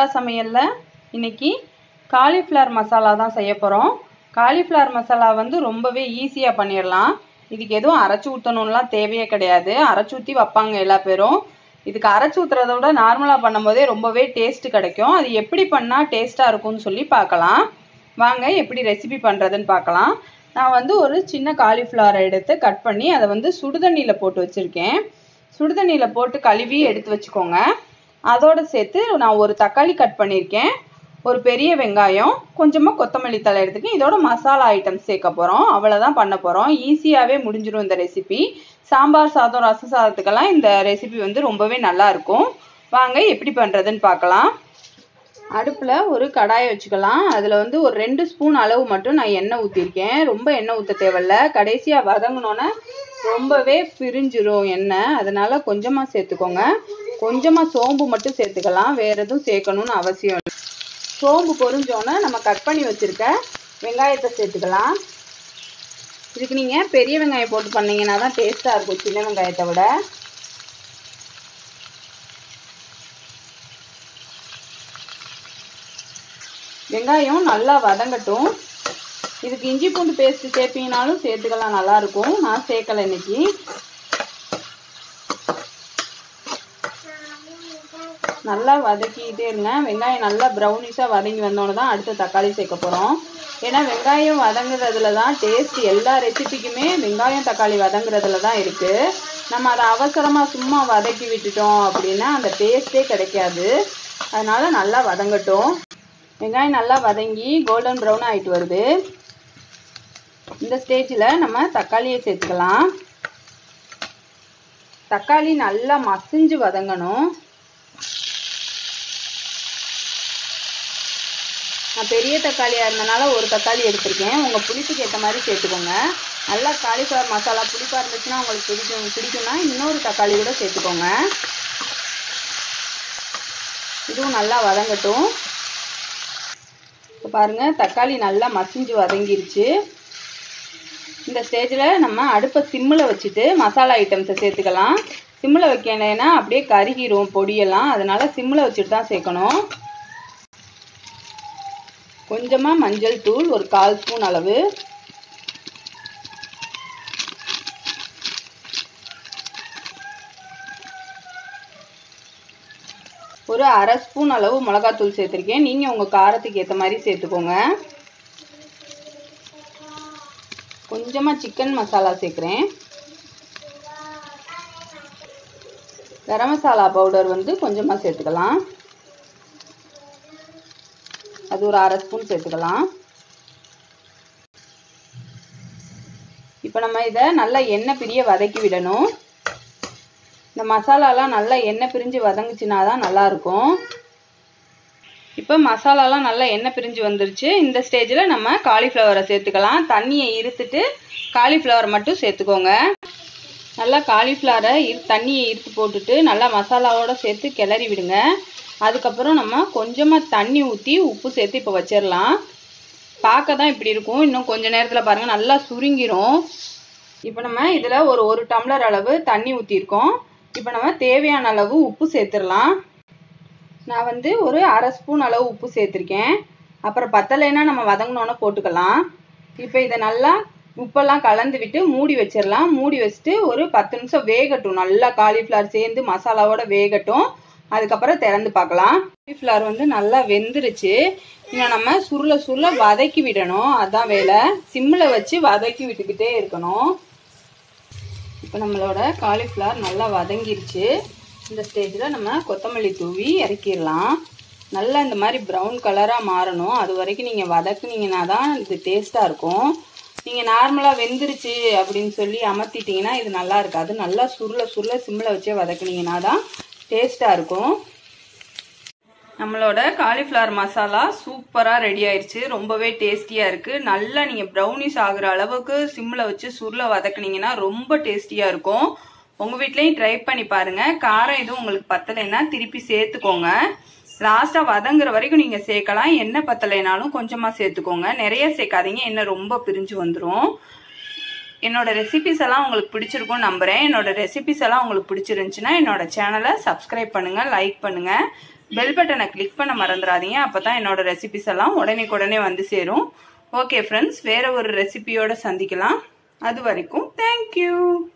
சமையலில் இன்னைக்கு காலிஃப்ளவர் மசாலா தான் செய்ய போகிறோம் காலிஃப்ளவர் மசாலா வந்து ரொம்பவே ஈஸியாக பண்ணிடலாம் இதுக்கு எதுவும் அரைச்சி ஊற்றணும்லாம் தேவையே கிடையாது அரைச்சி ஊற்றி வைப்பாங்க எல்லா பேரும் இதுக்கு அரைச்சி ஊற்றுறத விட நார்மலாக பண்ணும்போதே ரொம்பவே டேஸ்ட் கிடைக்கும் அது எப்படி பண்ணால் டேஸ்ட்டாக இருக்கும்னு சொல்லி பார்க்கலாம் வாங்க எப்படி ரெசிபி பண்ணுறதுன்னு பார்க்கலாம் நான் வந்து ஒரு சின்ன காலிஃப்ளவரை எடுத்து கட் பண்ணி அதை வந்து சுடுதண்ணியில் போட்டு வச்சுருக்கேன் சுடுதண்ணியில் போட்டு கழுவி எடுத்து வச்சுக்கோங்க அதோடு சேர்த்து நான் ஒரு தக்காளி கட் பண்ணியிருக்கேன் ஒரு பெரிய வெங்காயம் கொஞ்சமாக கொத்தமல்லி தலை எடுத்துக்கேன் இதோட மசாலா ஐட்டம்ஸ் சேர்க்க போகிறோம் அவ்வளோதான் பண்ண போகிறோம் ஈஸியாகவே முடிஞ்சிடும் இந்த ரெசிபி சாம்பார் சாதம் ரச சாதத்துக்கெல்லாம் இந்த ரெசிபி வந்து ரொம்பவே நல்லா இருக்கும் வாங்க எப்படி பண்ணுறதுன்னு பார்க்கலாம் அடுப்பில் ஒரு கடாயை வச்சுக்கலாம் அதில் வந்து ஒரு ரெண்டு ஸ்பூன் அளவு மட்டும் நான் எண்ணெய் ஊற்றிருக்கேன் ரொம்ப எண்ணெய் ஊற்ற தேவையில்ல கடைசியாக வதங்கினோன்னே ரொம்பவே பிரிஞ்சிரும் எண்ணெய் அதனால் கொஞ்சமாக சேர்த்துக்கோங்க கொஞ்சமாக சோம்பு மட்டும் சேர்த்துக்கலாம் வேறு எதுவும் சேர்க்கணும்னு அவசியம் இல்லை சோம்பு பொரிஞ்சோன்னே நம்ம கட் பண்ணி வச்சுருக்க வெங்காயத்தை சேர்த்துக்கலாம் இதுக்கு நீங்கள் பெரிய வெங்காயம் போட்டு பண்ணிங்கன்னா தான் டேஸ்ட்டாக இருக்கும் சின்ன வெங்காயத்தை விட வெங்காயம் நல்லா வதங்கட்டும் இதுக்கு இஞ்சி பூண்டு பேஸ்ட் சேர்ப்பீங்கனாலும் சேர்த்துக்கலாம் நல்லாயிருக்கும் நான் சேர்க்கலை இன்னைக்கு நல்லா வதக்கிட்டே இருங்க வெங்காயம் நல்லா ப்ரௌனிஷாக வதங்கி வந்தோடனே தான் அடுத்து தக்காளி சேர்க்க போகிறோம் ஏன்னா வெங்காயம் வதங்குறதுல தான் டேஸ்ட் எல்லா ரெசிபிக்குமே வெங்காயம் தக்காளி வதங்குறதுல தான் இருக்குது நம்ம அதை அவசரமாக சும்மா வதக்கி விட்டுட்டோம் அப்படின்னா அந்த டேஸ்ட்டே கிடைக்காது அதனால் நல்லா வதங்கட்டும் வெங்காயம் நல்லா வதங்கி கோல்டன் ப்ரௌன் ஆகிட்டு வருது இந்த ஸ்டேஜில் நம்ம தக்காளியை சேர்த்துக்கலாம் தக்காளி நல்லா மசிஞ்சு வதங்கணும் நான் பெரிய தக்காளியாக இருந்தனால ஒரு தக்காளி எடுத்திருக்கேன் உங்கள் புளிப்புக்கு ஏற்ற மாதிரி சேர்த்துக்கோங்க நல்லா காலிஃப்ளவர் மசாலா புளிப்பாக இருந்துச்சுன்னா உங்களுக்கு பிடிக்கும் பிடிக்கும்னா இன்னொரு தக்காளி கூட சேர்த்துக்கோங்க இதுவும் நல்லா வதங்கட்டும் இப்போ பாருங்கள் தக்காளி நல்லா மசிஞ்சு வதங்கிருச்சு இந்த ஸ்டேஜில் நம்ம அடுப்பை சிம்மில் வச்சுட்டு மசாலா ஐட்டம்ஸை சேர்த்துக்கலாம் சிம்மில் வைக்கலைன்னா அப்படியே கருகிரும் பொடியெல்லாம் அதனால் சிம்மில் வச்சுட்டு தான் சேர்க்கணும் கொஞ்சமாக மஞ்சள் தூள் ஒரு கால் ஸ்பூன் அளவு ஒரு அரை ஸ்பூன் அளவு மிளகாத்தூள் சேர்த்துருக்கேன் நீங்கள் உங்கள் காரத்துக்கு ஏற்ற மாதிரி சேர்த்துக்கோங்க கொஞ்சமாக சிக்கன் மசாலா சேர்க்குறேன் கரம் மசாலா பவுடர் வந்து கொஞ்சமாக சேர்த்துக்கலாம் அது ஒரு அரை ஸ்பூன் சேர்த்துக்கலாம் இப்போ நம்ம இதை நல்லா எண்ணெய் பிரிய வதக்கி விடணும் இந்த மசாலாலாம் நல்லா எண்ணெய் பிரிஞ்சு வதங்குச்சுனா தான் நல்லாயிருக்கும் இப்போ மசாலாலாம் நல்லா எண்ணெய் பிரிஞ்சு வந்துருச்சு இந்த ஸ்டேஜில் நம்ம காலிஃப்ளவரை சேர்த்துக்கலாம் தண்ணியை இருத்துட்டு காலிஃப்ளவர் மட்டும் சேர்த்துக்கோங்க நல்லா காலிஃப்ளவரை இரு தண்ணியை இருத்து போட்டுட்டு நல்லா மசாலாவோடு சேர்த்து கிளறி விடுங்க அதுக்கப்புறம் நம்ம கொஞ்சமாக தண்ணி ஊற்றி உப்பு சேர்த்து இப்போ வச்சிடலாம் பார்க்க தான் இப்படி இருக்கும் இன்னும் கொஞ்சம் நேரத்தில் பாருங்கள் நல்லா சுருங்கிரும் இப்போ நம்ம இதில் ஒரு ஒரு டம்ளர் அளவு தண்ணி ஊற்றிருக்கோம் இப்போ நம்ம தேவையான அளவு உப்பு சேர்த்துடலாம் நான் வந்து ஒரு அரை ஸ்பூன் அளவு உப்பு சேர்த்துருக்கேன் அப்புறம் பத்தலைன்னா நம்ம வதங்கினோன்னே போட்டுக்கலாம் இப்போ இதை நல்லா உப்பெல்லாம் கலந்து விட்டு மூடி வச்சிடலாம் மூடி வச்சுட்டு ஒரு பத்து நிமிஷம் வேகட்டும் நல்லா காலிஃப்ளவர் சேர்ந்து மசாலாவோட வேகட்டும் அதுக்கப்புறம் திறந்து பார்க்கலாம் காலிஃப்ளவர் வந்து நல்லா வெந்துருச்சு இன்னும் நம்ம சுருள சுருள வதக்கி விடணும் அதான் வேலை சிம்மில் வச்சு வதக்கி விட்டுக்கிட்டே இருக்கணும் இப்போ நம்மளோட காலிஃப்ளவர் நல்லா வதங்கிருச்சு இந்த ஸ்டேஜில் நம்ம கொத்தமல்லி தூவி இறக்கிடலாம் நல்லா இந்த மாதிரி ப்ரௌன் கலராக மாறணும் அது வரைக்கும் நீங்கள் வதக்குனீங்கன்னா தான் இது டேஸ்ட்டாக இருக்கும் நீங்கள் நார்மலாக வெந்துருச்சு அப்படின்னு சொல்லி அமர்த்திட்டிங்கன்னா இது நல்லா இருக்காது நல்லா சுருள சுருள சிம்மில் வச்சே வதக்குனீங்கன்னா தான் டேஸ்ட்டாக இருக்கும் நம்மளோட காலிஃப்ளவர் மசாலா சூப்பராக ரெடி ஆயிடுச்சு ரொம்பவே டேஸ்டியாக இருக்குது நல்லா நீங்கள் ப்ரௌனிஸ் ஆகுற அளவுக்கு சிம்மில் வச்சு சுருள வதக்குனீங்கன்னா ரொம்ப டேஸ்டியாக இருக்கும் உங்கள் வீட்லேயும் ட்ரை பண்ணி பாருங்கள் காரம் எதுவும் உங்களுக்கு பத்தலைன்னா திருப்பி சேர்த்துக்கோங்க லாஸ்ட்டாக வதங்குற வரைக்கும் நீங்கள் சேர்க்கலாம் எண்ணெய் பத்தலைனாலும் கொஞ்சமாக சேர்த்துக்கோங்க நிறைய சேர்க்காதீங்க எண்ணெய் ரொம்ப பிரிஞ்சு வந்துடும் என்னோட ரெசிபிஸ் எல்லாம் உங்களுக்கு பிடிச்சிருக்கும் நம்புறேன் என்னோட ரெசிபிஸ் எல்லாம் உங்களுக்கு பிடிச்சிருந்துச்சுன்னா என்னோட சேனலை சப்ஸ்கிரைப் பண்ணுங்க லைக் பண்ணுங்க பெல் பட்டனை கிளிக் பண்ண மறந்துடாதீங்க அப்போ தான் என்னோட ரெசிபிஸ் எல்லாம் உடனே உடனே வந்து சேரும் ஓகே ஃப்ரெண்ட்ஸ் வேற ஒரு ரெசிபியோட சந்திக்கலாம் அது வரைக்கும் தேங்க்யூ